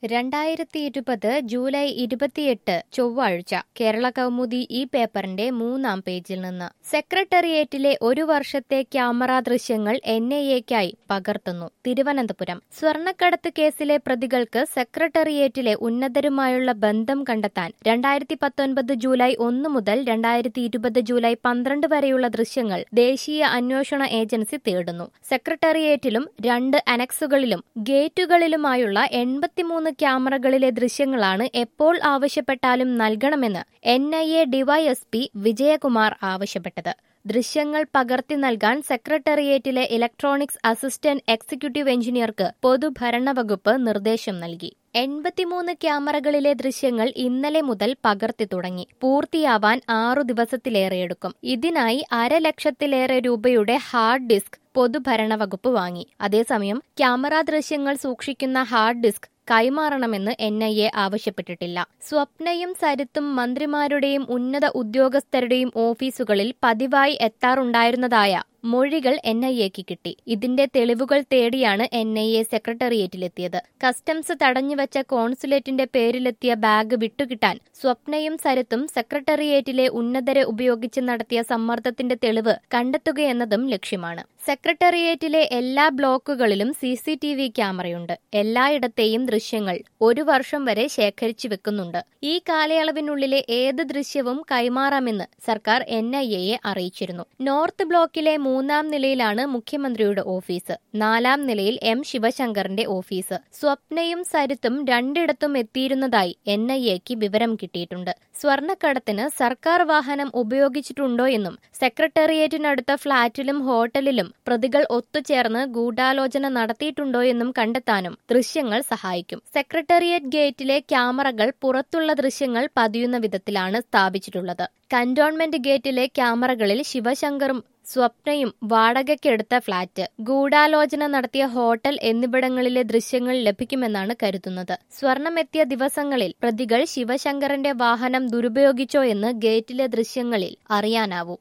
രണ്ടായിരത്തി ഇരുപത് ജൂലൈ ഇരുപത്തിയെട്ട് ചൊവ്വാഴ്ച കേരള കൗമുദി ഈ പേപ്പറിന്റെ മൂന്നാം പേജിൽ നിന്ന് സെക്രട്ടേറിയറ്റിലെ ഒരു വർഷത്തെ ക്യാമറ ദൃശ്യങ്ങൾ എൻ ഐ എക്കായി പകർത്തുന്നു തിരുവനന്തപുരം സ്വർണ്ണക്കടത്ത് കേസിലെ പ്രതികൾക്ക് സെക്രട്ടേറിയറ്റിലെ ഉന്നതരുമായുള്ള ബന്ധം കണ്ടെത്താൻ രണ്ടായിരത്തി പത്തൊൻപത് ജൂലൈ ഒന്ന് മുതൽ രണ്ടായിരത്തി ഇരുപത് ജൂലൈ പന്ത്രണ്ട് വരെയുള്ള ദൃശ്യങ്ങൾ ദേശീയ അന്വേഷണ ഏജൻസി തേടുന്നു സെക്രട്ടേറിയറ്റിലും രണ്ട് അനക്സുകളിലും ഗേറ്റുകളിലുമായുള്ള എൺപത്തിമൂന്ന് ക്യാമറകളിലെ ദൃശ്യങ്ങളാണ് എപ്പോൾ ആവശ്യപ്പെട്ടാലും നൽകണമെന്ന് N I A DYSP Vijayakumar ആവശ്യപ്പെട്ടത് ദൃശ്യങ്ങൾ പകർത്തി നൽകാൻ സെക്രട്ടേറിയറ്റിലെ ഇലക്ട്രോണിക്സ് അസിസ്റ്റന്റ് എക്സിക്യൂട്ടീവ് എഞ്ചിനീയർക്ക് പൊതുഭരണ വകുപ്പ് നിർദ്ദേശം നൽകി എൺപത്തിമൂന്ന് ക്യാമറകളിലെ ദൃശ്യങ്ങൾ ഇന്നലെ മുതൽ പകർത്തി തുടങ്ങി പൂർത്തിയാവാൻ ആറു ദിവസത്തിലേറെയെടുക്കും ഇതിനായി അരലക്ഷത്തിലേറെ രൂപയുടെ ഹാർഡ് ഡിസ്ക് പൊതുഭരണ വകുപ്പ് വാങ്ങി അതേസമയം ക്യാമറ ദൃശ്യങ്ങൾ സൂക്ഷിക്കുന്ന ഹാർഡ് ഡിസ്ക് കൈമാറണമെന്ന് എൻ ഐ എ ആവശ്യപ്പെട്ടിട്ടില്ല സ്വപ്നയും സരിത്തും മന്ത്രിമാരുടെയും ഉന്നത ഉദ്യോഗസ്ഥരുടെയും ഓഫീസുകളിൽ പതിവായി എത്താറുണ്ടായിരുന്നതായ മൊഴികൾ എൻ ഐ എക്ക് കിട്ടി ഇതിന്റെ തെളിവുകൾ തേടിയാണ് എൻ ഐ എ സെക്രട്ടേറിയറ്റിലെത്തിയത് കസ്റ്റംസ് തടഞ്ഞുവച്ച കോൺസുലേറ്റിന്റെ പേരിലെത്തിയ ബാഗ് വിട്ടുകിട്ടാൻ സ്വപ്നയും സരിത്തും സെക്രട്ടേറിയറ്റിലെ ഉന്നതരെ ഉപയോഗിച്ച് നടത്തിയ സമ്മർദ്ദത്തിന്റെ തെളിവ് കണ്ടെത്തുകയെന്നതും ലക്ഷ്യമാണ് സെക്രട്ടേറിയറ്റിലെ എല്ലാ ബ്ലോക്കുകളിലും സി സി ടി വി ക്യാമറയുണ്ട് എല്ലായിടത്തെയും ദൃശ്യങ്ങൾ ഒരു വർഷം വരെ ശേഖരിച്ചു വെക്കുന്നുണ്ട് ഈ കാലയളവിനുള്ളിലെ ഏത് ദൃശ്യവും കൈമാറാമെന്ന് സർക്കാർ എൻ ഐ എയെ അറിയിച്ചിരുന്നു നോർത്ത് ബ്ലോക്കിലെ മൂന്നാം നിലയിലാണ് മുഖ്യമന്ത്രിയുടെ ഓഫീസ് നാലാം നിലയിൽ എം ശിവശങ്കറിന്റെ ഓഫീസ് സ്വപ്നയും സരിത്തും രണ്ടിടത്തും എത്തിയിരുന്നതായി എൻ ഐ എക്ക് വിവരം കിട്ടിയിട്ടുണ്ട് സ്വർണ്ണക്കടത്തിന് സർക്കാർ വാഹനം ഉപയോഗിച്ചിട്ടുണ്ടോ എന്നും സെക്രട്ടേറിയറ്റിനടുത്ത ഫ്ളാറ്റിലും ഹോട്ടലിലും പ്രതികൾ ഒത്തുചേർന്ന് ഗൂഢാലോചന നടത്തിയിട്ടുണ്ടോ എന്നും കണ്ടെത്താനും ദൃശ്യങ്ങൾ സഹായിക്കും സെക്രട്ടേറിയറ്റ് ഗേറ്റിലെ ക്യാമറകൾ പുറത്തുള്ള ദൃശ്യങ്ങൾ പതിയുന്ന വിധത്തിലാണ് സ്ഥാപിച്ചിട്ടുള്ളത് കന്റോൺമെന്റ് ഗേറ്റിലെ ക്യാമറകളിൽ ശിവശങ്കറും സ്വപ്നയും വാടകയ്ക്കെടുത്ത ഫ്ളാറ്റ് ഗൂഢാലോചന നടത്തിയ ഹോട്ടൽ എന്നിവിടങ്ങളിലെ ദൃശ്യങ്ങൾ ലഭിക്കുമെന്നാണ് കരുതുന്നത് സ്വർണമെത്തിയ ദിവസങ്ങളിൽ പ്രതികൾ ശിവശങ്കറിന്റെ വാഹനം ദുരുപയോഗിച്ചോ എന്ന് ഗേറ്റിലെ ദൃശ്യങ്ങളിൽ അറിയാനാവൂ